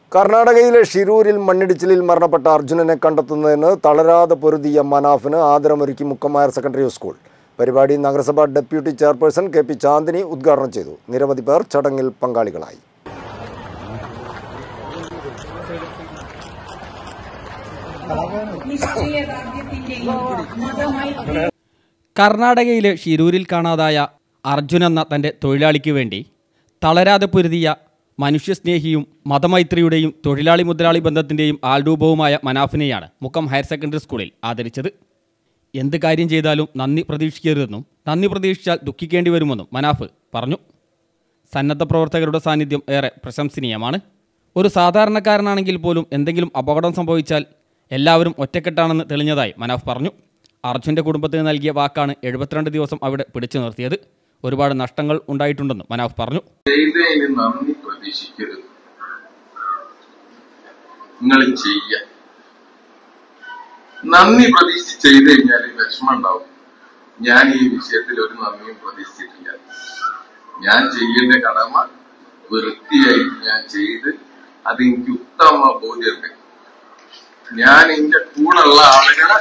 കർണാടകയിലെ ഷിരൂരിൽ മണ്ണിടിച്ചിലിൽ മരണപ്പെട്ട അർജുനനെ കണ്ടെത്തുന്നതിന് തളരാതെ പൊരുതിയ മനാഫിന് ആദരമൊരുക്കി മുക്കം ഹയർ സെക്കൻഡറി സ്കൂൾ പരിപാടി നഗരസഭ deputy chairperson K P Chandini ഉദ്ഘാടനം ചെയ്തു നിരവധി പേർ ചടങ്ങിൽ പങ്കാളികളായി നിശ്ചയദാർഢ്യത്തിന്റെയും മതമൈത്രി കർണാടകയിലെ ഷിരൂരിൽ കാണാതായ അർജുൻ എന്ന തൻ്റെ തൊഴിലാളിക്ക് വേണ്ടി തളരാതെ പൊരുതിയ മനുഷ്യസ്നേഹിയും മതമൈത്രിയുടെയും തൊഴിലാളി മുതലാളി ബന്ധത്തിൻ്റെയും ആൾരൂപവുമായ മനാഫിനെയാണ് മുക്കം ഹയർ സെക്കൻഡറി സ്കൂളിൽ ആദരിച്ചത് എന്ത് കാര്യം ചെയ്താലും നന്ദി പ്രതീക്ഷിക്കരുതെന്നും നന്ദി പ്രതീക്ഷിച്ചാൽ ദുഃഖിക്കേണ്ടി വരുമെന്നും മനാഫ് പറഞ്ഞു സന്നദ്ധ പ്രവർത്തകരുടെ സാന്നിധ്യം ഏറെ പ്രശംസനീയമാണ് ഒരു സാധാരണക്കാരനാണെങ്കിൽ പോലും എന്തെങ്കിലും അപകടം സംഭവിച്ചാൽ എല്ലാവരും ഒറ്റക്കെട്ടാണെന്ന് തെളിഞ്ഞതായി മനാഫ് പറഞ്ഞു അർജുൻ്റെ കുടുംബത്തിന് നൽകിയ വാക്കാണ് എഴുപത്തിരണ്ട് ദിവസം അവിടെ പിടിച്ചു നിർത്തിയത് ഒരുപാട് നഷ്ടങ്ങൾ ഉണ്ടായിട്ടുണ്ടെന്ന് മനാഫ് പറഞ്ഞു ചെയ്തതിന് നന്ദി പ്രതീക്ഷിക്കരുത് നിങ്ങൾ ചെയ്യ നന്ദി പ്രതീക്ഷിച്ച് ചെയ്ത് കഴിഞ്ഞാൽ വിഷമം ഉണ്ടാവും ഞാൻ ഈ വിഷയത്തിൽ ഒരു നന്ദിയും പ്രതീക്ഷിച്ചിട്ടില്ല ഞാൻ ചെയ്യേണ്ട കടമ വൃത്തിയായിട്ട് ഞാൻ ചെയ്ത് അത് എനിക്ക് ഉത്തമ ബോധ്യമുണ്ട് ഞാൻ എന്റെ കൂടെയുള്ള ആളുകളെ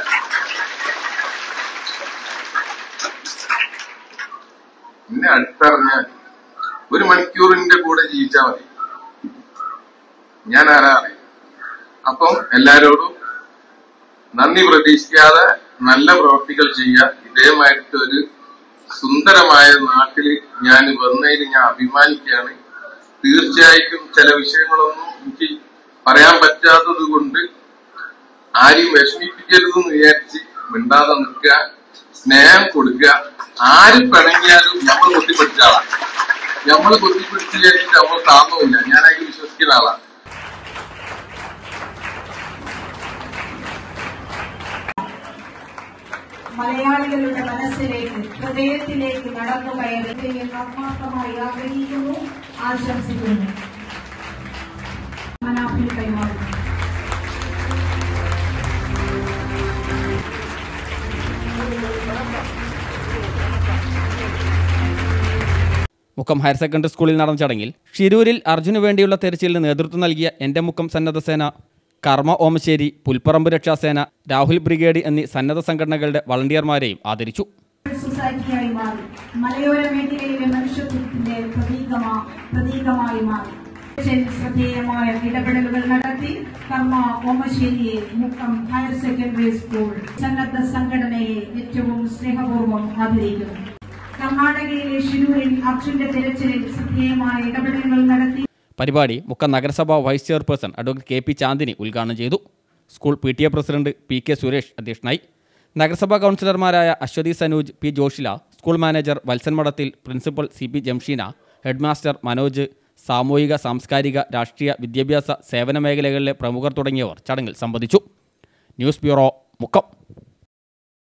എന്നെ അടുത്തറിഞ്ഞാൽ ഒരു മണിക്കൂറിന്റെ കൂടെ ജീവിച്ചാൽ മതി ഞാൻ ആരാ അറിയും അപ്പം എല്ലാരോടും നന്ദി പ്രതീക്ഷിക്കാതെ നല്ല പ്രവർത്തികൾ ചെയ്യുക ഇതേമായിട്ട് ഒരു സുന്ദരമായ നാട്ടിൽ ഞാൻ വന്നതിൽ ഞാൻ അഭിമാനിക്കുകയാണ് തീർച്ചയായിട്ടും ചില വിഷയങ്ങളൊന്നും എനിക്ക് പറയാൻ പറ്റാത്തത് കൊണ്ട് ആരെയും വിഷമിപ്പിക്കരുതെന്ന് വിചാരിച്ച് മിണ്ടാതെ നിൽക്കുക സ്നേഹം കൊടുക്കുക ആര് പിണങ്ങിയാലും നമ്മൾ കൊത്തിപ്പിടിച്ച ആളാണ് നമ്മൾ കൊത്തിപ്പിടിച്ച് വിചാരിച്ചിട്ട് നമ്മൾ താങ്ങുമില്ല ഞാൻ അതിൽ വിശ്വസിക്കുന്ന ആളാണ് മലയാളികളുടെ മനസ്സിലേക്ക് ഹൃദയത്തിലേക്ക് നടന്നു കയറുകയും ആത്മാർത്ഥമായി ആഗ്രഹിക്കുന്നു ആശംസിക്കുന്നു മനാഫിൽ കൈമാറുന്നു മുക്കം ഹയർ സെക്കൻഡറി സ്കൂളിൽ നടന്ന ചടങ്ങിൽ ഷിരൂരിൽ അർജുന് വേണ്ടിയുള്ള തെരച്ചിലിന് നേതൃത്വം നൽകിയ എൻ്റെ മുക്കം സന്നദ്ധ സേന കർമ്മ ഓമശ്ശേരി പുൽപ്പറമ്പ് രക്ഷാസേന രാഹുൽ ബ്രിഗേഡ് എന്നീ സന്നദ്ധ സംഘടനകളുടെ വളണ്ടിയർമാരെയും ആദരിച്ചു സൊസൈറ്റിയായി മാറി മലയോര മേഖലയിലെ മനുഷ്യത്വത്തിന്റെ പ്രതീകമാ പ്രതീകമായി മാറി ശ്രദ്ധേയമായ ഇടപെടലുകൾ നടത്തി കർമ്മ ഓമശ്ശേരിയെ മുക്കം ഹയർ സെക്കൻഡറി സ്കൂൾ സന്നദ്ധ സംഘടനയെ ഏറ്റവും സ്നേഹപൂർവ്വം ആദരിക്കുന്നു കർണാടകയിലെ ഷിരൂരിൽ അർജുന്റെ തിരച്ചിലിൽ ശ്രദ്ധേയമായ ഇടപെടലുകൾ നടത്തി പരിപാടി മുക്കം നഗരസഭ vice chairperson advocate K P Chandini ഉദ്ഘാടനം ചെയ്തു school P T A president P K Suresh അധ്യക്ഷനായി നഗരസഭാ കൗൺസിലർമാരായ Aswathi Sanuj P Joshila school manager Valsan Madathil principal C P Jamsheena headmaster Manoj സാമൂഹിക സാംസ്കാരിക രാഷ്ട്രീയ വിദ്യാഭ്യാസ സേവന മേഖലകളിലെ പ്രമുഖർ തുടങ്ങിയവർ ചടങ്ങിൽ സംബന്ധിച്ചു ന്യൂസ് ബ്യൂറോ മുക്കം